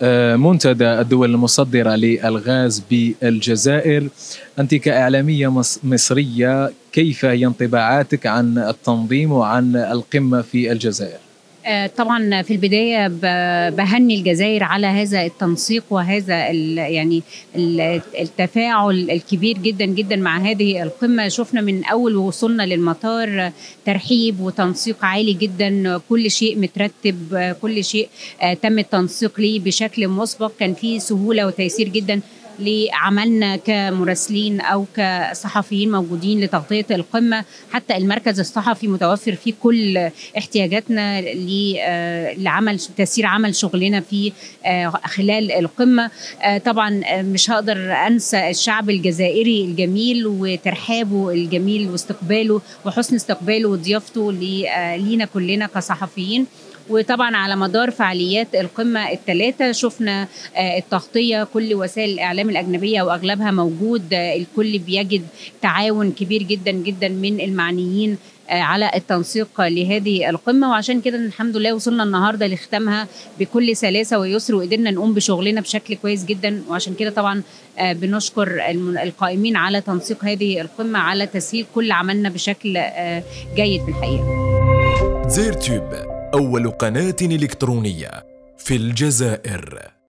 منتدى الدول المصدرة للغاز بالجزائر أنت كإعلامية مصرية كيف هي انطباعاتك عن التنظيم وعن القمة في الجزائر؟ طبعا في البدايه بهني الجزائر على هذا التنسيق وهذا يعني التفاعل الكبير جدا جدا مع هذه القمه شفنا من اول وصولنا للمطار ترحيب وتنسيق عالي جدا كل شيء مترتب كل شيء تم التنسيق ليه بشكل مسبق كان في سهوله وتيسير جدا لعملنا كمراسلين او كصحفيين موجودين لتغطيه القمه حتى المركز الصحفي متوفر فيه كل احتياجاتنا لعمل تسيير عمل شغلنا في خلال القمه طبعا مش هقدر انسى الشعب الجزائري الجميل وترحابه الجميل واستقباله وحسن استقباله وضيافته لينا كلنا كصحفيين وطبعا على مدار فعاليات القمة الثلاثة شفنا التغطية كل وسائل الإعلام الأجنبية وأغلبها موجود الكل بيجد تعاون كبير جدا جدا من المعنيين على التنسيق لهذه القمة وعشان كده الحمد لله وصلنا النهاردة لختامها بكل سلاسة ويسر وقدرنا نقوم بشغلنا بشكل كويس جدا وعشان كده طبعا بنشكر القائمين على تنسيق هذه القمة على تسهيل كل عملنا بشكل جيد في الحقيقة زير تيوب أول قناة إلكترونية في الجزائر